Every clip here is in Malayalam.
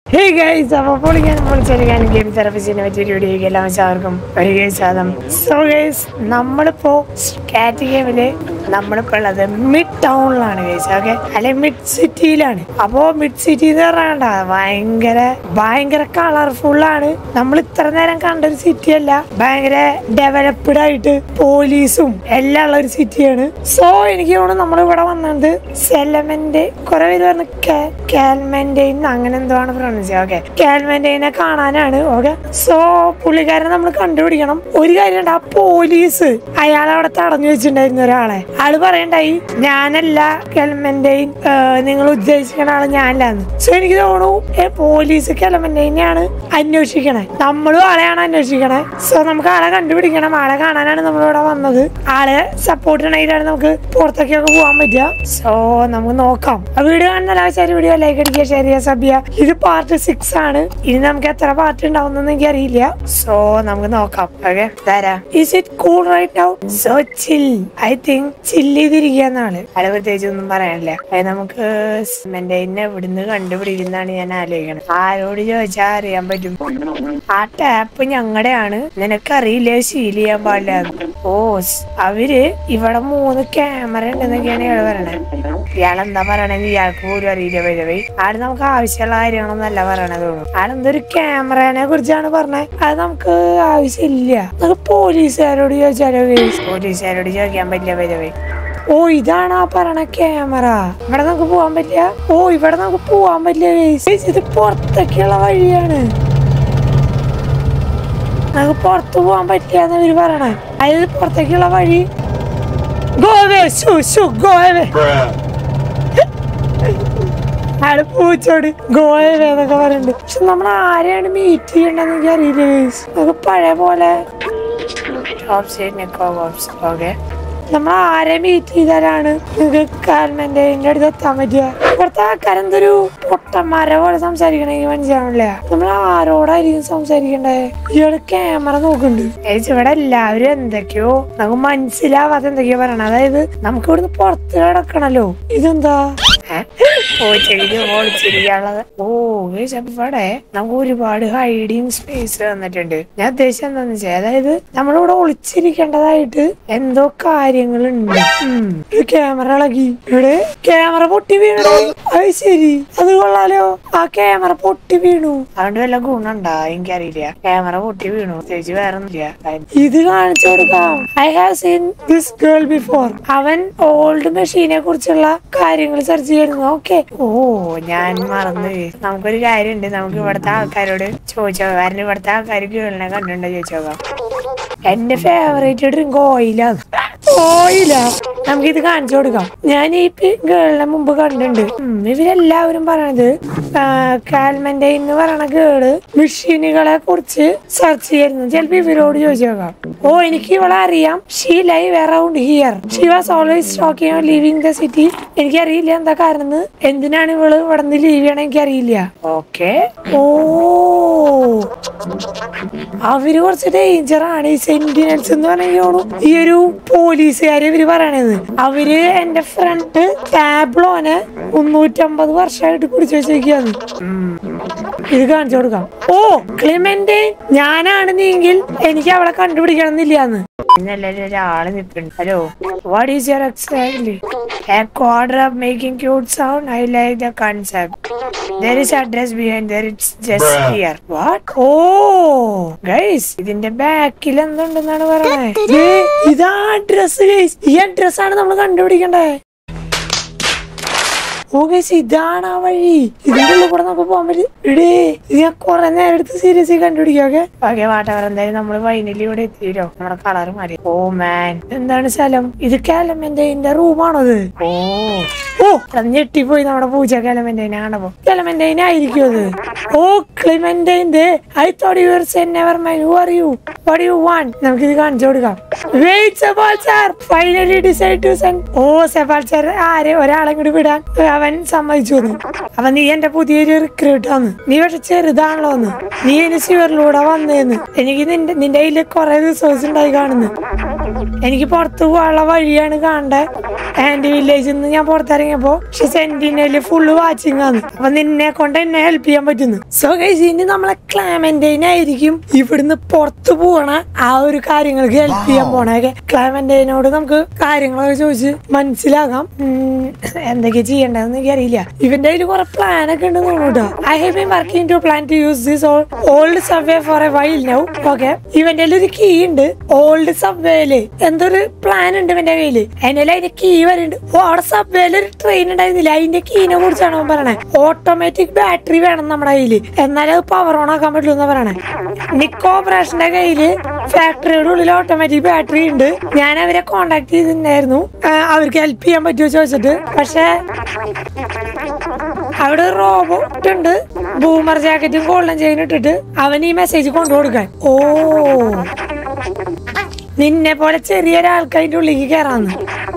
ഹേ ഗൈസ് അപ്പോൾ പൊളിക്കാൻ പൊളിച്ചെടുക്കാൻ ഗെയിം തെറപ്പിച്ചിനെ പറ്റിയൊരു വീഡിയോയ്ക്ക് എല്ലാ എല്ലാവർക്കും ഒരു ഗൈസ് സോ ഗൈസ് നമ്മളിപ്പോ കാറ്റ് ഗെയിമില് നമ്മളിപ്പോ ഉള്ളത് മിഡ് ടൗണിലാണ് ഗൈസ് ഓക്കെ അല്ലെ മിഡ് സിറ്റിയിലാണ് അപ്പോ മിഡ് സിറ്റി എന്ന് പറയണ്ട ഭയങ്കര ഭയങ്കര കളർഫുൾ ആണ് നമ്മൾ ഇത്ര നേരം കണ്ട ഒരു സിറ്റി അല്ല ഭയങ്കര ഡെവലപ്ഡ് ആയിട്ട് പോലീസും എല്ലാം ഉള്ള ഒരു സിറ്റിയാണ് സോ എനിക്ക് തോന്നുന്നു നമ്മൾ ഇവിടെ വന്നത് സെലമെന്റ് കുറെ പേര് പറഞ്ഞു കാൽമെന്റൈൻ അങ്ങനെ എന്തോ ആണ് പ്രൊണൗൺസ് ഓക്കെ കാൽമെന്റൈനെ കാണാനാണ് ഓക്കെ സോ പുള്ളിക്കാരനെ നമ്മൾ കണ്ടുപിടിക്കണം ഒരു കാര്യമുണ്ട് ആ പോലീസ് അയാൾ അവിടെ തടഞ്ഞു വെച്ചിട്ടുണ്ടായിരുന്ന ഒരാളെ ആള് പറയണ്ടായി ഞാനല്ല കെൽമെന്റൈൻ നിങ്ങൾ ഉദ്ദേശിക്കുന്ന ആള് ഞാനല്ലാന്ന് സോ എനിക്ക് തോന്നുന്നു ഏ, പോലീസ് കെൽമെന്റൈനെയാണ് അന്വേഷിക്കണേ നമ്മളും ആളെയാണ് അന്വേഷിക്കണേ സോ നമുക്ക് ആളെ കണ്ടുപിടിക്കണം ആളെ കാണാനാണ് നമ്മളിവിടെ വന്നത് ആളെ സപ്പോർട്ട് ചെയ്യണതിലാണ് നമുക്ക് പുറത്തേക്കൊക്കെ പോകാൻ പറ്റുക സോ നമുക്ക് നോക്കാം ആ വീഡിയോ കാണുന്ന ആവശ്യം വീഡിയോ ലൈക്ക് അടിക്കുക ഷെയർ ചെയ്യുക സബ് ചെയ്യുക ഇത് പാർട്ട് സിക്സ് ആണ് ഇനി നമുക്ക് എത്ര പാർട്ട് ഉണ്ടാവുന്ന എനിക്ക് അറിയില്ല സോ നമുക്ക് നോക്കാം okay Tara is it cool right now so chill I think chill ചെയ്തിരിക്കാന്നാണ് അത് പ്രത്യേകിച്ച് ഒന്നും പറയാനില്ല അത് നമുക്ക് എന്റെ എന്നെ ഇവിടുന്ന് കണ്ടുപിടിക്കുന്നതാണ് ഞാൻ ആലോചിക്കണം ആരോട് ചോദിച്ചാൽ അറിയാൻ പറ്റും ആ ടാപ്പ് ഞങ്ങളുടെയാണ് നിനക്കറിയില്ല ശീൽ ചെയ്യാൻ പാടില്ല ഓ സ് അവര് ഇവിടെ മൂന്ന് ക്യാമറ ഉണ്ടെന്നൊക്കെയാണ് ഇയാള് പറയണേ ഇയാളെന്താ പറയണെന്ന് ഇയാൾക്ക് പോലും അറിയില്ല വരവേ ആള് നമുക്ക് ആവശ്യമുള്ള കാര്യങ്ങളൊന്നല്ല പറയണത് തോന്നുന്നു ആളെന്തൊരു ക്യാമറനെ കുറിച്ചാണ് പറഞ്ഞത് അത് നമുക്ക് ആവശ്യമില്ല നമുക്ക് പോലീസുകാരോട് ചോദിച്ചാലോ guys? പോലീസുകാരോട് ചോദിക്കാൻ പറ്റില്ല വരവേ ഓ ഇതാണ് ആ പറയണ ക്യാമറ ഇവിടെ നമുക്ക് പോവാൻ പറ്റില്ല ഓ ഇവിടെ നമുക്ക് പോവാൻ പറ്റില്ല guys. Guys, ഇത് പുറത്തേക്കുള്ള വഴിയാണ് നമുക്ക് പുറത്തു പോകാൻ പറ്റില്ലെന്ന് ഇവര് പറയണേ അതായത് പുറത്തേക്കുള്ള വഴി ഗോവേ ശു ശു ഗോവേ അയാള് പൂച്ചോട് ഗോവേ എന്നൊക്കെ പറയുന്നുണ്ട് പക്ഷെ നമ്മൾ ആരെയാണ് മീറ്റ് ചെയ്യണ്ടെന്ന് എനിക്ക് അറിയില്ല guys. നമുക്ക് പഴയ പോലെ ഓക്കെ നമ്മൾ ആരെ മീറ്റ് ചെയ്താലാണ് നിങ്ങൾക്ക് കാൽമെന്റെ അടുത്ത് എത്താൻ പറ്റുക ഇവിടുത്തെ ആൾക്കാരെന്തൊരു പൊട്ടന്മാരെ പോലെ സംസാരിക്കണമെങ്കിൽ മനസ്സിലാവില്ല നമ്മൾ ആരോടായിരിക്കും സംസാരിക്കണ്ടേ ഇയാള് ക്യാമറ നോക്കുന്നുണ്ട് ഏച്ചി ഇവിടെ എല്ലാവരും എന്തൊക്കെയോ നമുക്ക് മനസ്സിലാവാത്ത എന്തൊക്കെയോ പറയണം അതായത് നമുക്ക് ഇവിടുന്ന് പുറത്ത് കിടക്കണല്ലോ ഇതെന്താ ഒളിച്ചിരിക്കാനുള്ളത് ഓ guys, അപ്പൊ ഇവിടെ നമുക്ക് ഒരുപാട് ഹൈഡിങ് സ്പേസ് തന്നിട്ടുണ്ട് ഞാൻ ഉദ്ദേശിച്ചത് എന്താന്ന് വെച്ചാൽ അതായത് നമ്മളിവിടെ ഒളിച്ചിരിക്കേണ്ടതായിട്ട് എന്തോ കാര്യങ്ങളുണ്ട് ഉം. ഒരു ക്യാമറ ഇളകി ഇവിടെ ക്യാമറ പൊട്ടി വീണു അത് ശരി അത് കൊള്ളാലോ ആ ക്യാമറ പൊട്ടി വീണു അതുകൊണ്ട് വല്ല ഗുണുണ്ടാ എനിക്കറിയില്ല ക്യാമറ പൊട്ടി വീണു പ്രത്യേകിച്ച് വേറെ ഒന്നുമില്ല ഇത് കാണിച്ചു കൊടുക്കാം I have seen this girl before അവൻ ഓൾഡ് മെഷീനെ കുറിച്ചുള്ള കാര്യങ്ങൾ സെർച്ച് ചെയ്യുന്നു ഓക്കെ ഓ ഞാൻ മറന്നു നമുക്കൊരു കാര്യമുണ്ട് നമുക്ക് ഇവിടുത്തെ ആൾക്കാരോട് ചോദിച്ചോ കാരണം ഇവിടുത്തെ ആൾക്കാർ ഗേളിനെ കണ്ടിട്ടുണ്ടോ ചോദിച്ചോക്കാം എന്റെ ഫേവറേറ്റ് ഡ്രിങ്ക് ഓയിലാണ് ഓയിലാ നമുക്കിത് കാണിച്ചു കൊടുക്കാം ഞാൻ ഈ ഗേളിനെ മുമ്പ് കണ്ടിട്ടുണ്ട് ഉം, ഇവരെല്ലാവരും പറയണത് കാൽമെന്റെ എന്ന് പറയണ ഗേള് മെഷീനുകളെ കുറിച്ച് സെർച്ച് ചെയ്യുന്നു ചിലപ്പോ ഇവരോട് ചോദിച്ചു നോക്കാം ഓ എനിക്ക് ഇവളെ അറിയാം she live around here she was always talking leaving the city എനിക്കറിയില്ല എന്താ കാരണം എന്ന്. എന്തിനാണ് ഇവള് ഇവിടെ നിന്ന് ലീവ് ചെയ്യണം എനിക്കറിയില്ല ഓക്കെ ഓ അവര് കുറച്ച് ഡേഞ്ചർ ആണ് ഈ സെന്റിനൽസ് എന്ന് പറഞ്ഞു ഈ ഒരു പോലീസുകാര് ഇവര് പറയണത് അവര് എന്റെ ഫ്രണ്ട് ടാബ്ലോനെ മുന്നൂറ്റമ്പത് വർഷമായിട്ട് കുടിച്ചു വെച്ചേക്കാന്ന് ഇത് കാണിച്ചു കൊടുക്കാം ഓ ക്ലിമെന്റ് ഞാനാണ് നീങ്കിൽ എനിക്ക് അവളെ കണ്ടുപിടിക്കണം എന്നില്ലാന്ന് ഇന്നല്ലേ ഒരാള് നിൽക്കുന്നുണ്ട് hello what is your exactly a quarter of making cute sound I like the concept there is address behind there it's just here what oh guys ഇതിന്റെ ബാക്കിൽ എന്തുണ്ടെന്നാണ് പറയണേ ദേ, ഇതാ അഡ്രസ് ഗൈസ് ഈ അഡ്രസ് ആണ് നമ്മൾ കണ്ടുപിടിക്കണ്ടേ ഓ ഗൈസ് ഇതാണ് ആ വഴി ഇതിന്റെ ഉള്ളിൽ കൂടെ നമുക്ക് പോകാൻ പറ്റും ഇടേ ഇത് ഞാൻ കുറെ നേരം എടുത്ത് സീരിയസ് കണ്ടുപിടിക്കാം ഓക്കെ ഓക്കെ വാട്ടവർ എന്തായാലും നമ്മൾ ഫൈനലി ഇവിടെ എത്തിയല്ലോ നമ്മുടെ കളർ മാറി ഓ മാൻ എന്താണ് സ്ഥലം ഇത് കാലമെന്റൈന്റെ റൂമാണത് ഓ ഓ അത് ഞെട്ടിപ്പോയി നമ്മുടെ പൂജ കാലമെന്റൈനെ കാണപ്പോ കാലമെന്റൈനെ ആയിരിക്കും അത് ഓ ക്ലിമെന്റൈന്റെ I thought your seen never mind who are you what you want നമുക്ക് ഇത് കാണിച്ചു കൊടുക്കാം വെയിറ്റ് സെബാൾ sir finally decide to send oh സെബാൾ സാർ ആരെ ഒരാളെ കൂടി വിടാൻ അവൻ സമ്മതിച്ചു തന്നു അപ്പൊ നീ എന്റെ പുതിയൊരു റിക്രൂട്ട് ആണ് നീ പക്ഷെ ചെറുതാണല്ലോ എന്ന് നീ ഇനി സിവറിലൂടെ വന്നേന്ന് എനിക്ക് നിന്റെ നിന്റെ കയ്യിൽ കുറെ റിസോഴ്സ് ഉണ്ടായി കാണുന്നു എനിക്ക് പുറത്തു പോകാനുള്ള വഴിയാണ് കാണണ്ടേ ആൻഡ് വില്ലേജിൽ നിന്ന് ഞാൻ പുറത്തിറങ്ങിയപ്പോ പക്ഷെ സെന്റിനല് ഫുള്ള് വാച്ചിങ് ആണ് അപ്പൊ നിന്നെ കൊണ്ട് എന്നെ ഹെൽപ്പ് ചെയ്യാൻ പറ്റുന്നു സോ ഗൈസ് ഇനി നമ്മളെ ക്ലാമന്റൈൻ ആയിരിക്കും ഇവിടുന്ന് പുറത്തു പോകണ ആ ഒരു കാര്യങ്ങൾക്ക് ഹെൽപ്പ് ചെയ്യാൻ പോണേ ക്ലാമന്റൈനോട് നമുക്ക് കാര്യങ്ങളൊക്കെ ചോദിച്ച് മനസ്സിലാകാം ഉം, എന്തൊക്കെ ചെയ്യേണ്ടതെന്ന് എനിക്കറിയില്ല ഇവന്റെ കയ്യിൽ കുറെ പ്ലാൻ ഒക്കെ ഉണ്ട് തോന്നുട്ടോ I have been working to plan to use this old subway for a while now okay ഇവന്റെ കയ്യിൽ ഒരു കീ ഉണ്ട് ഓൾഡ് സബ്വേയില് എന്തൊരു പ്ലാൻ ഉണ്ട് ഇവന്റെ കയ്യില് എന്റെ അതിന്റെ കീ വരുന്നുണ്ട് ഓ അവിടെ സബ്വേയിൽ ഒരു ട്രെയിൻ ഉണ്ടായിരുന്നില്ല അതിന്റെ കീനെ കുറിച്ചാണ് അവൻ പറയണേ ഓട്ടോമാറ്റിക് ബാറ്ററി വേണം നമ്മുടെ കയ്യില് എന്നാലേ അത് പവർ ഓൺ ആക്കാൻ പറ്റുള്ളൂ എന്ന് പറയണേ നിക്ക് ഓപ്പറേഷന്റെ കയ്യില് ഫാക്ടറിയുടെ ഉള്ളിൽ ഓട്ടോമാറ്റിക് ബാറ്ററി ഉണ്ട് ഞാൻ അവരെ കോണ്ടാക്ട് ചെയ്തിട്ടുണ്ടായിരുന്നു ആ, അവർക്ക് ഹെൽപ്പ് ചെയ്യാൻ പറ്റുമോ ചോദിച്ചിട്ട് പക്ഷെ അവിടെ റോബോട്ട് ഉണ്ട് ബൂമർ ജാക്കറ്റും ഗോൾഡൻ ചെയിൻ ഇട്ടിട്ട് അവൻ ഈ മെസ്സേജ് കൊണ്ടു കൊടുക്കാൻ ഓ നിന്നെ പോലെ ചെറിയൊരാൾക്ക് അതിന്റെ ഉള്ളിലേക്ക് കയറാന്ന്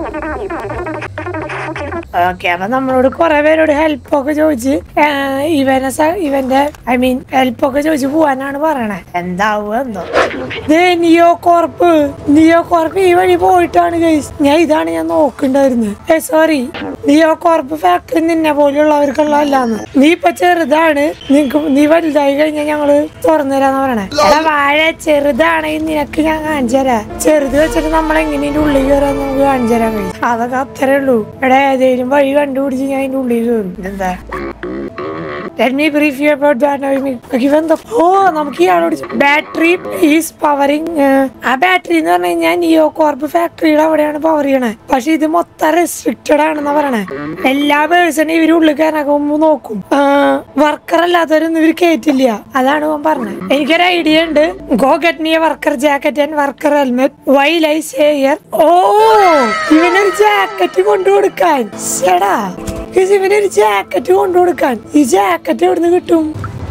ഓക്കെ അപ്പൊ നമ്മളോട് കുറെ പേരോട് ഹെൽപ്പ് ഒക്കെ ചോദിച്ച് ആ, ഇവനെ സ- ഇവന്റെ ഐ മീൻ ഹെൽപ്പ് ഒക്കെ ചോദിച്ച് പോവാനാണ് പറയണേ എന്താവുക എന്തോ ദേ നിയോ കോർപ്പ് നിയോ കോർപ്പ് ഈ വഴി പോയിട്ടാണ് ഗൈസ് ഞാൻ ഇതാണ് ഞാൻ നോക്കണ്ടായിരുന്നത് ഏ സോറി നിയോ കോർപ്പ് ഫാക്ടറി നിന്നെ പോലെയുള്ളവർക്കുള്ളതല്ലാന്ന് നീ ഇപ്പൊ ചെറുതാണ് നിനക്ക് നീ വലുതായി കഴിഞ്ഞാൽ ഞങ്ങള് തുറന്നു തരാന്ന് പറയണേ എടാ വാഴ ചെറുതാണെങ്കിൽ നിനക്ക് ഞാൻ കാണിച്ചു തരാം ചെറുത് വെച്ചിട്ട് നമ്മൾ എങ്ങനെയും ഉള്ളിൽ കയറാൻ നമുക്ക് കാണിച്ചു തരാൻ കഴിയും അതൊക്കെ അത്രേ ഉള്ളൂ എടാ ഏതെങ്കിലും വഴി കണ്ടുപിടിച്ച് ഞാൻ അതിന്റെ ഉള്ളിൽ കയറും എന്താ Let me brief you about dynamic. Given the ഓ നമുക്ക് ഇയാളോട് ബാറ്ററി ഈസ് പവറിങ് ആ ബാറ്ററി എന്ന് പറഞ്ഞു കഴിഞ്ഞാൽ നിയോ കോർപ്പ് ഫാക്ടറിയുടെ അവിടെയാണ് പവർ ചെയ്യണേ പക്ഷെ ഇത് മൊത്തം റെസ്ട്രിക്റ്റഡ് ആണെന്നാ പറയണേ എല്ലാ പേഴ്സണും ഇവര് ഉള്ളിൽ കയറാൻ നോക്കും വർക്കർ അല്ലാത്തവരൊന്നും ഇവർ കയറ്റില്ല അതാണ് ഞാൻ പറഞ്ഞത് എനിക്കൊരു ഐഡിയ ഉണ്ട് go get me worker jacket and worker helmet while I stay ഓ ഇവനൊരു ജാക്കറ്റ് കൊണ്ടു കൊടുക്കാൻ ശടാ ഗയ്സ്, ഇവനൊരു ജാക്കറ്റ് കൊണ്ടു കൊടുക്കാൻ ഈ ജാക്കറ്റ് എവിടുന്ന് കിട്ടും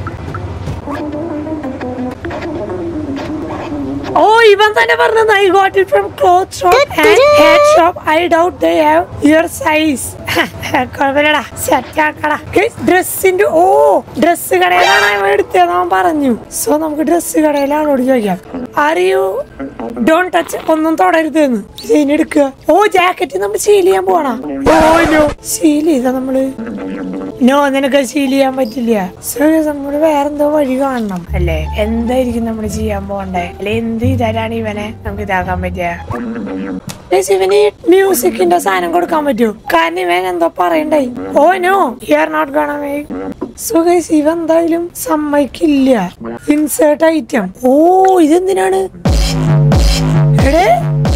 ഓ ഇവൻ തന്നെ പറഞ്ഞത് I got it from cloth shop and head shop I doubt they have your size കുഴപ്പമില്ലടാ സെറ്റ് ആക്കടാ ഡ്രസ്സിന്റെ ഓ ഡ്രസ് കടയിലാണ് അവൻ എടുത്തതെന്ന് അവൻ പറഞ്ഞു സോ നമുക്ക് ഡ്രസ് കടയിലാണോട് ചോദിക്കാം അറിയൂ ഡോൺ ടച്ച് ഒന്നും തൊടരുത് എന്ന് ഇതിന് എടുക്കുക ഓ ജാക്കറ്റ് നമ്മൾ സീൽ ചെയ്യാൻ പോണ ഓ നോ സീൽ ചെയ്താ നമ്മള് നോ നിനക്ക് സീൽ ചെയ്യാൻ പറ്റില്ല സോ നമ്മള് വേറെന്തോ വഴി കാണണം അല്ലേ എന്തായിരിക്കും നമ്മൾ ചെയ്യാൻ പോകണ്ടേ അല്ലെ എന്ത് ചെയ്താലാണ് ഇവനെ നമുക്ക് ഇതാക്കാൻ പറ്റുക Guys, ഇവന് മ്യൂസിക്കിന്റെ സാധനം കൊടുക്കാൻ പറ്റുമോ കാരണം ഇവൻ എന്തോ പറയണ്ടായി oh no you are not gonna make so guys ഇവ എന്തായാലും സമ്മതിക്കില്ല ഇൻസേർട്ട് ഐറ്റം ഓ ഇതെന്തിനാണ് എടേ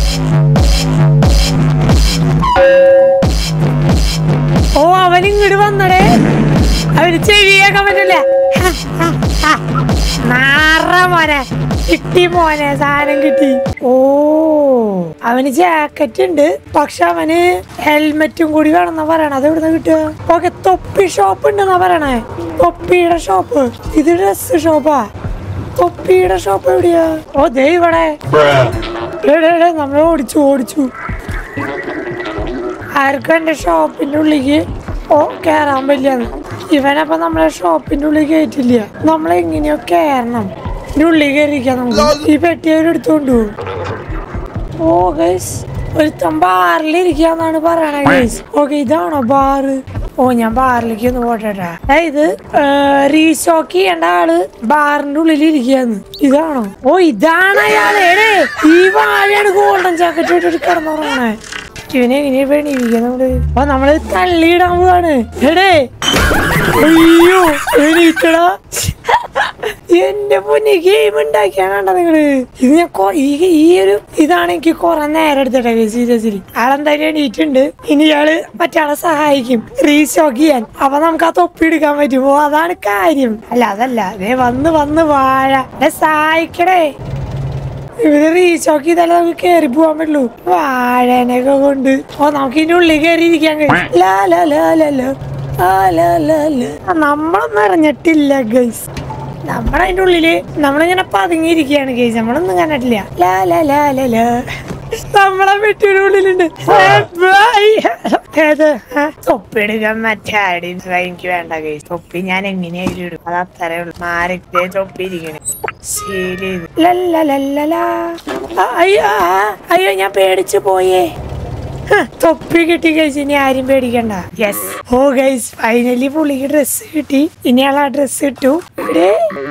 ഓ അവൻ ഇങ്ങോട്ട് വന്നടേ അവന് ചെവിയാക്കാൻ പറ്റില്ല ഹ, ഹ, ഹ. നാറ മോനെ കിട്ടി മോനെ സാധനം കിട്ടി ഓ അവന് ജാക്കറ്റ് ഉണ്ട് പക്ഷെ അവന് ഹെൽമെറ്റും കൂടി വേണമെന്നാ പറയണേ അത് എവിടുന്ന കിട്ടുക ഓക്കെ തൊപ്പി ഷോപ്പ് ഉണ്ടെന്നാ പറയണേ തൊപ്പിയുടെ ഷോപ്പ് ഇത് ഡ്രസ് ഷോപ്പാ തൊപ്പിയുടെ ഷോപ്പ് എവിടെയാ ഓ ദേ ഇവിടെ നമ്മൾ ഓടിച്ചു ഓടിച്ചു ആർക്കും എന്റെ ഷോപ്പിന്റെ ഉള്ളിക്ക് ഓ കേറാൻ പറ്റില്ലെന്ന് ഇവനപ്പൊ നമ്മളെ ഷോപ്പിന്റെ ഉള്ളിൽ കയറ്റില്ല നമ്മളെങ്ങനെയോ കേറണം ഇതിന്റെ ഉള്ളിൽ കയറിയിരിക്കാം നമുക്ക് ഈ പെട്ടി അവരെടുത്തോണ്ട് പോകും ഓ ഗൈസ് ഒരുത്തൻ ബാറിലിരിക്കാന്നാണ് പറയണേ ഗൈസ് ഓക്കെ ഇതാണോ ബാറ് ഓ ഞാൻ ബാറിലേക്ക് ഒന്ന് പോട്ടെ അതായത് റീസ്റ്റോക്ക് ചെയ്യേണ്ട ആള് ബാറിന്റെ ഉള്ളിൽ ഇരിക്കാന്ന് ഇതാണോ ഓ ഇതാണ് അയാള് എടേ ഈ വാഴയാണ് ഗോൾഡൻ ജാക്കറ്റ് ഇട്ടിട്ട് കിടന്നുറങ്ങണേ ഇവനെ എങ്ങനെയാ പേണിയിരിക്കുക നമ്മള് അപ്പൊ നമ്മള് തള്ളിയിടാൻ പോവാണ് എടേ അയ്യോ എണീറ്റടാ എന്റെ പൊന്നി ഗെയിം ഉണ്ടാക്കിയാണ് കണ്ട നിങ്ങള് ഇത് ഞാൻ കൊ- ഈ ഈ ഒരു ഇതാണ് എനിക്ക് കുറെ നേരം എടുത്തിട്ടെ സീരിയസ്ലി ആളെന്തായാലും എണീറ്റുണ്ട് ഇനി ഇയാള് മറ്റാളെ സഹായിക്കും റീസ്റ്റോക്ക് ചെയ്യാൻ അപ്പൊ നമുക്ക് ആ തൊപ്പി എടുക്കാൻ പറ്റുമോ അതാണ് കാര്യം അല്ല അതല്ല ദേ വന്ന് വന്ന് വാഴ ദേ സഹായിക്കടേ ഇവര് റീസ്റ്റോക്ക് ചെയ്താലേ നമുക്ക് കേറി പോവാൻ പറ്റുള്ളൂ വാഴനൊക്കെ കൊണ്ട് ഓ നമുക്ക് ഇതിന്റെ ഉള്ളിൽ കയറി ഇരിക്കാൻ കഴിയും ലാ ലാ ലാ ലാ ലാ. ആ ലാ ലാ ലാ. ആ, നമ്മളൊന്നും അറിഞ്ഞിട്ടില്ല ഗൈസ് നമ്മളതിന്റെ ഉള്ളില് നമ്മളിങ്ങനെ പതുങ്ങിയിരിക്കുകയാണ് ഗൈസ് നമ്മളൊന്നും കണ്ടിട്ടില്ല ലാ ലാ ലാ ലാ ലാ നമ്മളെ പെട്ടിയുടെ ഉള്ളിലുണ്ട് ഏ, ബൈ. ഏത് ഏ? തൊപ്പി എടുക്കാൻ മറ്റേ ആടി എനിക്ക് വേണ്ട കേസ് തൊപ്പി ഞാൻ എങ്ങനെയായാലും ഇടും അത് അത്രേ ഉള്ളൂ മാറിക്കേ തൊപ്പി ഇരിക്കണേ ശരി ലല്ലലല്ലലാ. ആ, അയ്യോ ആ, അയ്യോ ഞാൻ പേടിച്ചു പോയേ ഹ, തൊപ്പി കിട്ടി കഴിച്ച് ഇനി ആരും പേടിക്കണ്ട യെസ് ഓ ഗൈസ് ഫൈനലി പുള്ളിക്ക് ഡ്രസ് കിട്ടി ഇനി ആൾ ആ ഡ്രസ് ഇട്ടു ഇവിടെ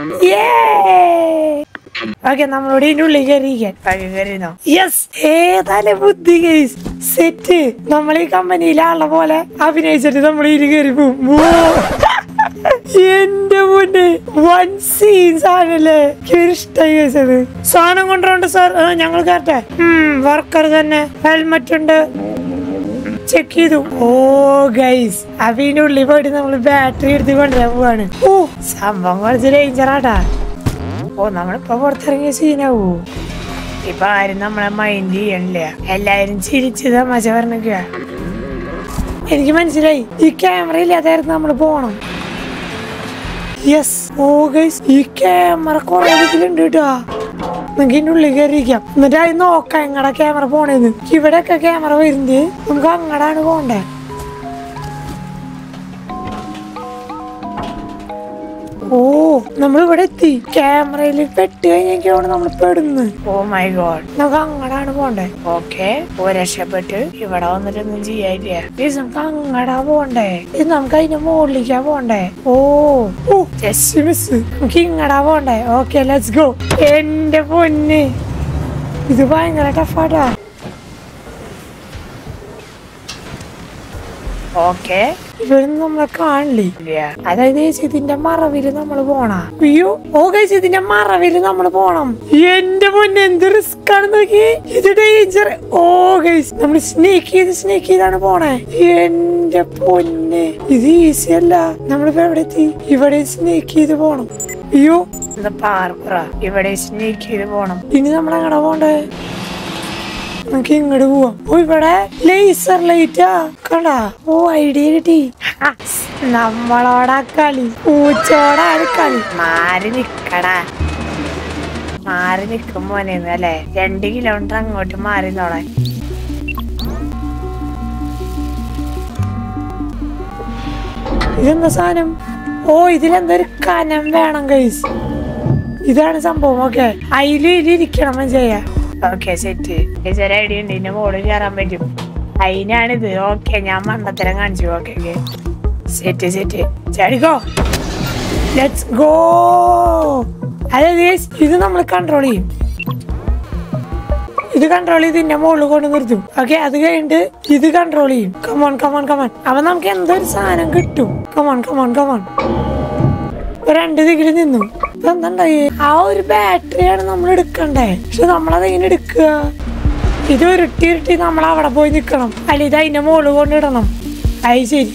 ഓക്കെ നമ്മളോട് ഇതിന്റെ ഉള്ളിൽ കയറിയിരിക്കാൻ പകൽ കയറിയിരുന്നോ യെസ് ഏതായാലും ബുദ്ധി ഗൈസ് സെറ്റ് നമ്മൾ ഈ കമ്പനിയിലെ ആളെ പോലെ അഭിനയിച്ചിട്ട് നമ്മൾ ഇരു കയറി പോകും ഓ. എന്റെ മുന്നേ വൺ സീൻസ് ആണല്ലേ ഇഷ്ടമായി കഴിച്ചത് സാധനം കൊണ്ടുപോണ്ട് സാർ ഞങ്ങൾ കയറട്ടെ വർക്കർ തന്നെ ഹെൽമറ്റ് ഉണ്ട് ചെക്ക് ചെയ്തു ഓ ഗൈസ് അതിന്റെ ഉള്ളിൽ പോയിട്ട് നമ്മൾ ബാറ്ററി എടുത്ത് കൊണ്ടുവരാൻ പോവാണ് ഓ സംഭവം കുറച്ച് ഡേഞ്ചറാട്ടാ ഓ നമ്മളിപ്പോ പുറത്തിറങ്ങിയ സീനാവൂ ഇപ്പൊ ആരും നമ്മളെ മൈൻഡ് ചെയ്യണില്ല എല്ലാരും ചിരിച്ച് തമാശ പറഞ്ഞിക്കുക എനിക്ക് മനസ്സിലായി ഈ ക്യാമറ ഇല്ലാതായിരുന്നു നമ്മൾ പോണം യെസ് ഓ ഗൈസ് ഈ ക്യാമറ കുറെ ഇതിലുണ്ട് കേട്ടോ നമുക്ക് ഇതിന്റെ ഉള്ളിൽ കയറിയിരിക്കാം എന്നിട്ട് അത് നോക്കാം എങ്ങടാ ക്യാമറ പോണേന്ന് ഇവിടെയൊക്കെ ക്യാമറ വരുന്നത് നമുക്ക് അങ്ങടാണ് പോണ്ടേ ഓ നമ്മൾ ഇവിടെ എത്തി ക്യാമറയിൽ പെട്ട് കഴിഞ്ഞാണ് നമ്മൾ പെടുന്നു ഓ മൈ ഗോഡ് നമുക്ക് അങ്ങടാണ് പോണ്ടേ ഓക്കെ ഓ രക്ഷപ്പെട്ട് ഇവിടെ വന്നിട്ടൊന്നും ചെയ്യാനില്ല പ്ലീസ് നമുക്ക് അങ്ങടാ പോണ്ടേ ഇത് നമുക്ക് അതിന്റെ മുകളിലേക്കാ പോണ്ടേ ഓ ഓ ജസ്റ്റ് മിസ് നമുക്ക് ഇങ്ങടാ പോണ്ടേ ഓക്കെ ലെറ്റ്സ് ഗോ എന്റെ പൊന്ന് ഇത് ഭയങ്കര ടഫാട്ടാ ഓക്കെ ഇവിടെ നമ്മളെ കാണില്ലേ അതായത് ചേച്ചി ഇതിന്റെ മറവില് നമ്മൾ പോണ അയ്യോ ഓ കഴിച്ച് ഇതിന്റെ മറവില് നമ്മൾ പോണം എന്റെ പൊന്നെ എന്ത് റിസ്ക് ആണ് നോക്കി ഇത് ഡേഞ്ചർ ഓ ഗൈസ് നമ്മൾ സ്നേക്ക് ചെയ്ത് സ്നേക്ക് ചെയ്താണ് പോണേ എന്റെ പൊന്നെ ഇത് ഈസി അല്ല നമ്മളിപ്പോ എവിടെ എത്തി ഇവിടെ സ്നേക്ക് ചെയ്ത് പോണം അയ്യോ എന്താ പാർപ്പറ ഇവിടെ സ്നേക്ക് ചെയ്ത് പോണം ഇനി നമ്മൾ എങ്ങനെ പോണ്ടേ നമുക്ക് ഇങ്ങോട്ട് പോവാം ഓ ഇവിടെ ലേസർ ലൈറ്റാ കണ്ടാ ഓ ഐഡിയ കിട്ടി ഹ, നമ്മളോടാ കളി പൂച്ചോടാണ് കളി മാറി നിക്കടാ മാറി നിക്കും മോനേന്ന് അല്ലേ രണ്ട് കിലോമീറ്റർ അങ്ങോട്ട് മാറി നോളെ ഇതെന്താ സാധനം ഓ ഇതിലെന്തൊരു കനം വേണം കൈസ് ഇതാണ് സംഭവം ഓക്കെ അതില് ഇതിരിക്കണം ചെയ്യാ ഓക്കെ സെറ്റ് ചെറിയ ഐഡിയ ഉണ്ട് ഇതിന്റെ മോളിൽ കയറാൻ പറ്റും അതിനാണിത് ഓക്കെ ഞാൻ മണ്ടത്തരം കാണിച്ചു ഓക്കെ ഓക്കെ സെറ്റ് സെറ്റ് ചാടിക്കോ ലെറ്റ്സ് ഗോ അതായത് guys, ഇത് നമ്മൾ കൺട്രോൾ ചെയ്യും ഇത് കൺട്രോൾ ചെയ്ത് ഇതിന്റെ മുകളിൽ കൊണ്ട് നിർത്തും ഓക്കെ അത് കഴിഞ്ഞിട്ട് ഇത് കൺട്രോൾ ചെയ്യും കമോൺ കമോൺ കമോൺ അപ്പൊ നമുക്ക് എന്തൊരു സാധനം കിട്ടും കമോൺ കമോൺ കമോൺ രണ്ട് ദിക്കിൽ നിന്നു ഇപ്പൊ എന്തുണ്ടായി ആ ഒരു ബാറ്ററിയാണ് നമ്മൾ എടുക്കണ്ടേ പക്ഷെ നമ്മളത് എങ്ങനെ എടുക്കുക ഇത് ഉരുട്ടി ഉരുട്ടി നമ്മൾ അവിടെ പോയി നിക്കണം അല്ല ഇത് അതിന്റെ മുകളിൽ കൊണ്ടിടണം അത് ശരി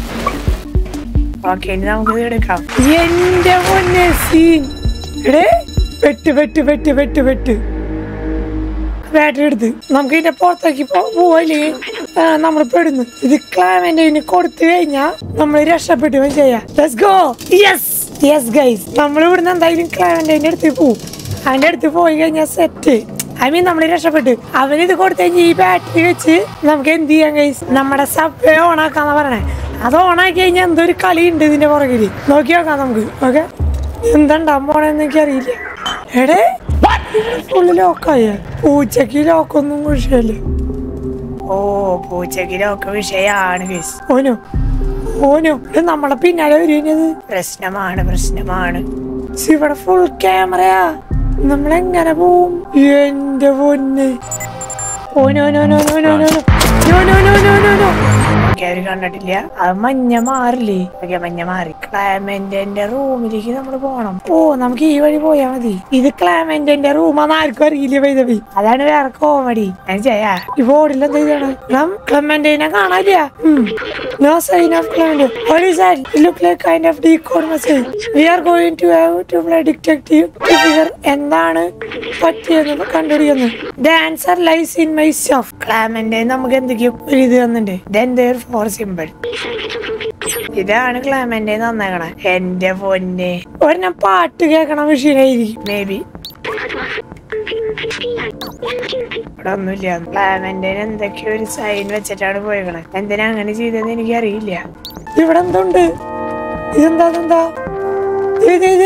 ഓക്കെ ഇനി നമുക്ക് ഇത് എടുക്കാം എന്റെ പൊന്നെ സീൻ എടേ വെട്ട് വെട്ട് വെട്ട് വെട്ട് വെട്ട് ബാറ്ററി എടുത്ത് നമുക്ക് ഇതിന്റെ പുറത്തേക്ക് പോവല്ലേ നമ്മൾ പെടുന്നു ഇത് ക്ലാമന്റെ കൊടുത്തു കഴിഞ്ഞാൽ നമ്മൾ രക്ഷപ്പെട്ടു ചെയ്യാം let's go yes yes guys നമ്മൾ ഇവിടുന്ന് എന്തായാലും ക്ലാമന്റെ അടുത്ത് പോവും അതിന്റെ അടുത്ത് പോയി കഴിഞ്ഞാൽ സെറ്റ് ഐ മീൻ നമ്മൾ രക്ഷപ്പെട്ടു അവനിത് കൊടുത്തു കഴിഞ്ഞാൽ ഈ ബാറ്ററി വെച്ച് നമുക്ക് എന്ത് ചെയ്യാം ഗൈസ് നമ്മുടെ സബ് ഓൺ ആക്കാന്ന് പറയണേ അത് ഓൺ ആക്കി കഴിഞ്ഞാൽ എന്തൊരു കളി ഉണ്ട് ഇതിന്റെ പുറകില് നോക്കി നോക്കാം നമുക്ക് ഓക്കെ എന്തുണ്ടാൻ പോണെന്ന് എനിക്കറിയില്ല എടേ ഫുള്ള് ലോക്കായ പൂച്ചക്ക് ലോക്കൊന്നും വിഷയല്ല ഓ പൂച്ചക്ക് ലോക്ക് വിഷയാണ് കേസ് ഓനോ ഓനോ ഇത് നമ്മളെ പിന്നാലെ വരുന്നത് പ്രശ്നമാണ് പ്രശ്നമാണ് ശ്ശി, ഇവിടെ ഫുൾ ക്യാമറയാ നമ്മളെങ്ങനെ പോവും എന്റെ പൊന്ന് oh no no no no no no no no no no no no okay അവര് കണ്ടിട്ടില്ല അത് മഞ്ഞ മാറില്ലേ ഓക്കെ മഞ്ഞ മാറി ക്ലാമന്റിന്റെ റൂമിലേക്ക് നമ്മൾ പോണം ഓ നമുക്ക് ഈ വഴി പോയാ മതി ഇത് ക്ലാമന്റിന്റെ റൂമാന്ന് ആർക്കും അറിയില്ല വൈദവി അതാണ് വേറെ കോമഡി ഞാൻ ചെയ്യാ ഈ ബോർഡിൽ എന്താ ഇതാണ് ക്ലമന്റിനെ കാണാനില്ല no sign of Clement What is that? It look like kind of decode message. We are going to have to play detective to figure എന്താണ് പറ്റിയെന്ന് കണ്ടുപിടിക്കുന്നത് the answer lies in myself ക്ലാമന്റെ നമുക്ക് എന്തൊക്കെയോ ഒരു ഇത് തന്നിട്ടുണ്ട് ദെൻ ദർ ഫോർ സിമ്പിൾ ഇതാണ് ക്ലാമന്റെ നന്നാകണ എന്റെ പൊന്നെ ഒരെണ്ണം പാട്ട് കേൾക്കണ മെഷീനായിരിക്കും മേ ബി ഇവിടെ ഒന്നുമില്ല ക്ലാമന്റെ എന്തൊക്കെയോ ഒരു സൈൻ വെച്ചിട്ടാണ് പോയേക്കണേ എന്തിനാ അങ്ങനെ ചെയ്തതെന്ന് എനിക്ക് അറിയില്ല ഇവിടെ എന്തുണ്ട് ഇതെന്താ ഇതെന്താ ഇത് ഇത്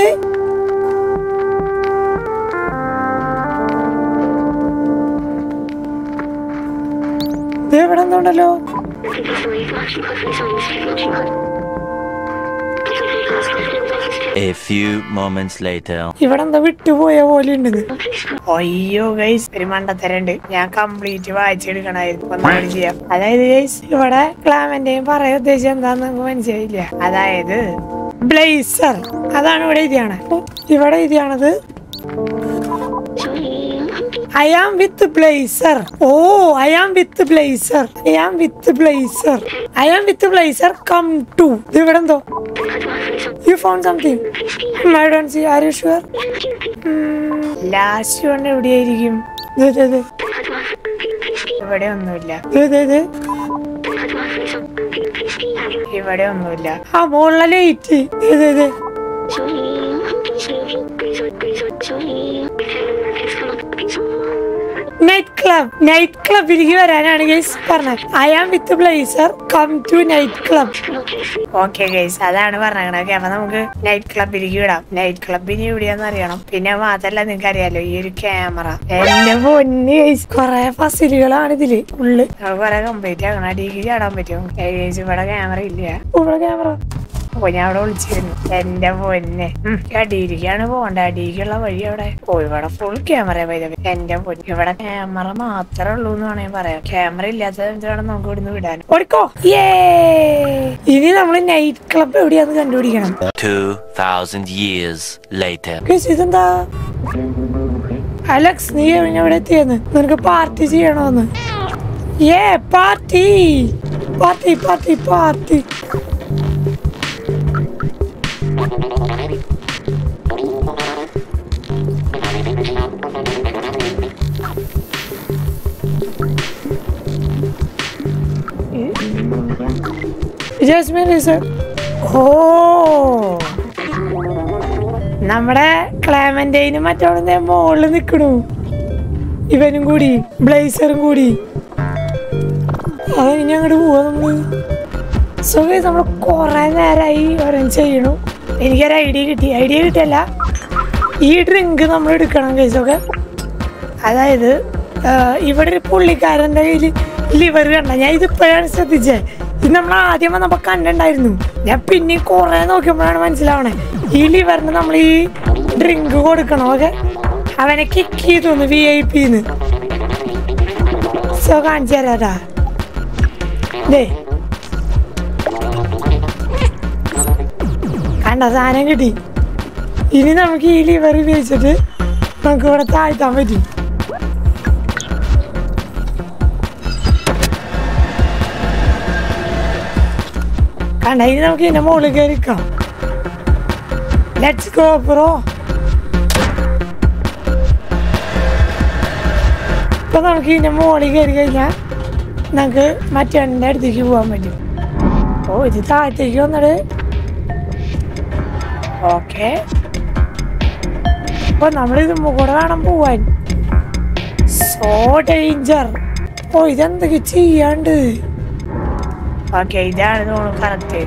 ഇത് ഇവിടെ എന്തുണ്ടല്ലോ A few moments later. ഇവിടെ എന്താ വിട്ടുപോയ പോലെ ഉണ്ട് അയ്യോ ഗൈസ് ഒരു മണ്ടത്തരണ്ട് ഞാൻ കംപ്ലീറ്റ് വായിച്ചെടുക്കണായിരുന്നു ഒന്നുകൂടി ചെയ്യാം അതായത് ഗൈസ് ഇവിടെ ക്ലാമന്റെയും പറയാൻ ഉദ്ദേശിച്ചത് എന്താന്ന് നമുക്ക് മനസ്സിലായില്ല അതായത് ബ്ലേസർ അതാണ് ഇവിടെ എഴുതിയാണ് അപ്പൊ ഇവിടെ എഴുതിയാണത് I am with Blazer oh I am with Blazer I am with Blazer I am with Blazer come to ഇത് ഇവിടെ എന്തോ you found something I don't see are you sure last one എവിടെയായിരിക്കും ഇത് ഇത് ഇത്. ഇവിടെ ഒന്നുമില്ല ഇത് ഇത് ഇത്. ഇവിടെ ഒന്നുമില്ല ആ മുകളിലെ ലൈറ്റ് ഇത് ഇത് നൈറ്റ് ക്ലബ് നൈറ്റ് ക്ലബിലേക്ക് വരാനാണ് ഗൈസ് പറഞ്ഞത് I am with Blazer come to night club okay guys അതാണ് പറഞ്ഞത് ഓക്കെ അപ്പൊ നമുക്ക് നൈറ്റ് ക്ലബിലേക്ക് വിടാം നൈറ്റ് ക്ലബിന് എവിടെയാന്ന് അറിയണം പിന്നെ മാത്രല്ല നിങ്ങൾക്ക് അറിയാലോ ഈ ഒരു ക്യാമറ എന്റെ പൊന്നി ഗൈസ് കൊറേ ഫസിലുകളാണ് ഇതില് ഉള്ളു നമുക്ക് കൊറേ കംപ്ലീറ്റ് ആക്കണം അടിക്ക് ചാടാൻ പറ്റും ഗൈസ് ഇവിടെ ക്യാമറ ഇല്ല ഇവിടെ ക്യാമറ ഓ ഞാൻ അവിടെ വിളിച്ചിരുന്നു എന്റെ പൊന്നെ ഉം, അടിയിലേക്കാണ് പോകണ്ട അടിയിലേക്കുള്ള വഴി അവിടെ ഓ ഇവിടെ ഫുൾ ക്യാമറ പൈതവേ എന്റെ പൊന്നെ ഇവിടെ ക്യാമറ മാത്രമേ ഉള്ളൂ എന്ന് വേണമെങ്കിൽ പറയാം ക്യാമറ ഇല്ലാത്ത എന്താണ് നമുക്ക് ഇവിടുന്ന് വിടാൻ ഓടിക്കോ ഏ ഇനി നമ്മൾ നൈറ്റ് ക്ലബ് എവിടെയാന്ന് കണ്ടുപിടിക്കണം 2,000 years later. ഗയ്സ്, ഇതെന്താ അലക്സ് നീ എവിടെ എവിടെ എത്തിയെന്ന് നിനക്ക് പാർട്ടി ചെയ്യണോന്ന് ഏ party party party party Jasmine sir ഓ നമ്മുടെ ക്ലാമന്റൈനും മറ്റോടെ മുകളിൽ നിക്കണു ഇവനും കൂടി ബ്ലേസറും കൂടി അത് ഇനി അങ്ങോട്ട് പോവാ നമ്മള് സോ നമ്മൾ കുറെ നേരമായി ഓരോന്ന് ചെയ്യണു എനിക്കൊരു ഐഡിയ കിട്ടി ഐഡിയ കിട്ടിയല്ല ഈ ഡ്രിങ്ക് നമ്മൾ എടുക്കണം കേസൊക്കെ അതായത് ആ, ഇവിടെ ഒരു പുള്ളിക്കാരൻ്റെ കയ്യിൽ ലിവർ കണ്ട ഞാൻ ഇതിപ്പോഴാണ് ശ്രദ്ധിച്ചത് ഇത് നമ്മൾ ആദ്യം വന്നപ്പോൾ കണ്ടിട്ടുണ്ടായിരുന്നു ഞാൻ പിന്നെ കുറെ നോക്കിയപ്പോഴാണ് മനസ്സിലാവണേ ഈ ലിവറിന് നമ്മൾ ഈ ഡ്രിങ്ക് കൊടുക്കണം ഓക്കെ അവനെ കിക്ക് ചെയ്തു വി ഐ പിന്ന് സോ കാണിച്ചു തരാട്ടാ ദേ കണ്ട സാധനം കിട്ടി ഇനി നമുക്ക് ഈ ലിവർ ഉപയോഗിച്ചിട്ട് നമുക്ക് ഇവിടെ താഴ്ത്താൻ പറ്റും കണ്ട ഇനി നമുക്ക് ഇതിന്റെ മുകളിൽ കയറിക്കാം ലെറ്റ്സ് ഗോ ബ്രോ ഇപ്പൊ നമുക്ക് ഇതിന്റെ മുകളിൽ കയറി കഴിഞ്ഞാൽ നമുക്ക് മറ്റേണ്ട അടുത്തേക്ക് പോകാൻ പറ്റും ഓ ഇത് താഴത്തേക്ക് വന്നത് ഓക്കെ അപ്പൊ നമ്മളിത് കൂടെ വേണം പോവാൻ സോ ഡേഞ്ചർ ഓ ഇതെന്തൊക്കെ ചെയ്യാണ്ട് ഓക്കെ ഇതാണ് തോന്നുന്നു കറക്റ്റ്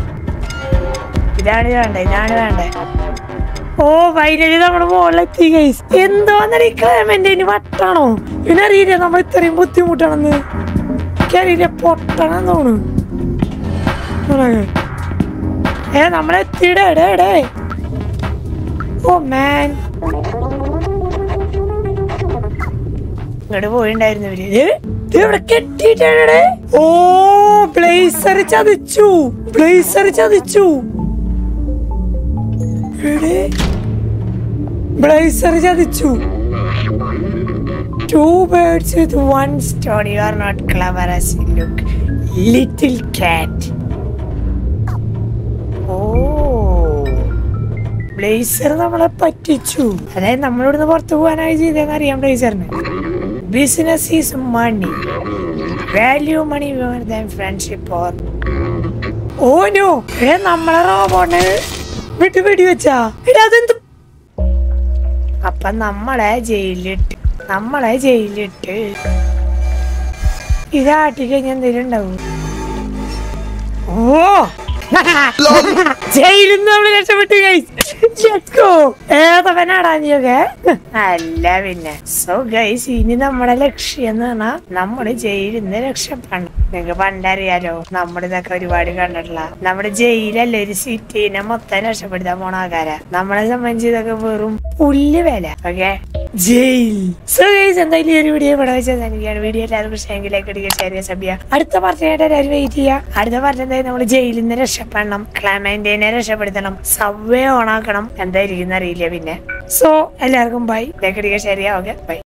ഇതാണ് വേണ്ടത് ഇതാണ് വേണ്ടത് ഓ ഫൈനലി നമ്മുടെ മുകളിലെത്തി ഗൈസ് എന്തോ ഈ ക്ലൈമന്റ് ഇനി വട്ടാണോ ഇവനറിയില്ല നമ്മൾ ഇത്രയും ബുദ്ധിമുട്ടാണെന്ന് എനിക്കറിയില്ല പൊട്ടണം തോന്നുന്നു ഉറങ്ങ്. ഏ നമ്മളെത്തിയിടേ എടേ എടേ ഓ മാൻ ഇങ്ങോട്ട് പോയിണ്ടായിരുന്നു ഇവര് ഇത് ഇത് ഇവിടെ കെട്ടിയിട്ടാണ് ഓ ബ്ലേസർ ചതിച്ചു ബ്ലേസർ ചതിച്ചു എടേ ബ്ലേസർ ചതിച്ചു two birds with one stone you are not clever as you look little cat oh blazer നമ്മളെ പറ്റിച്ചു അതായത് നമ്മളിവിടുന്ന് പുറത്തു പോകാനായി ചെയ്തതെന്ന് അറിയാം ബ്ലേസറിന് business is money value money more than friendship or oh no ഏ നമ്മളെ റോബോട്ട് വിട്ട് വെടി വെച്ചാ എടാ അതെന്ത് അപ്പൊ നമ്മളെ ജയിലിലിട്ട് നമ്മളെ ജയിലിട്ട് ഇതാട്ടി കഴിഞ്ഞാൽ എന്തെങ്കിലും ഉണ്ടാവും ഓ ജയിലിൽ നിന്ന് നമ്മള് രക്ഷപ്പെട്ടു guys. Let's go. ഏതവനാടാ നീയൊക്കെ അല്ല പിന്നെ സോ ഗൈസ് ഇനി നമ്മുടെ ലക്ഷ്യം എന്ന് പറഞ്ഞാ നമ്മള് ജയിലിൽ നിന്ന് രക്ഷപ്പെടണം നിങ്ങക്ക് പണ്ടറിയാലോ നമ്മളിതൊക്കെ ഒരുപാട് കണ്ടിട്ടില്ല നമ്മുടെ ജയിലല്ലേ ഒരു സിറ്റീനെ മൊത്തം രക്ഷപ്പെടുത്താൻ പോണ ആൾക്കാരാ നമ്മളെ സംബന്ധിച്ച് ഇതൊക്കെ വെറും പുല്ല് വില ഓക്കെ ജയിൽ സോ ഗൈസ് എന്തായാലും ഈ ഒരു വീഡിയോ ഇവിടെ വെച്ചാൽ എനിക്കാണ് വീഡിയോ എല്ലാവർക്കും ഇഷ്ടമെങ്കിൽ ലൈക്ക് അടിക്കുക ഷെയർ ചെയ്യുക സബ് ചെയ്യുക അടുത്ത പറഞ്ഞായിട്ട് എല്ലാവരും വെയിറ്റ് ചെയ്യുക അടുത്ത പറഞ്ഞത് നമ്മൾ ജയിലിൽ നിന്ന് രക്ഷപ്പെടണം ക്ലൈമന്റിനെ രക്ഷപ്പെടുത്തണം സബ്വേ ഓണാക്കണം എന്തായിരിക്കും അറിയില്ല പിന്നെ സോ എല്ലാവർക്കും ബൈ ലൈക്ക് അടിക്കുക ഷെയർ ചെയ്യുക ഓക്കെ ബൈ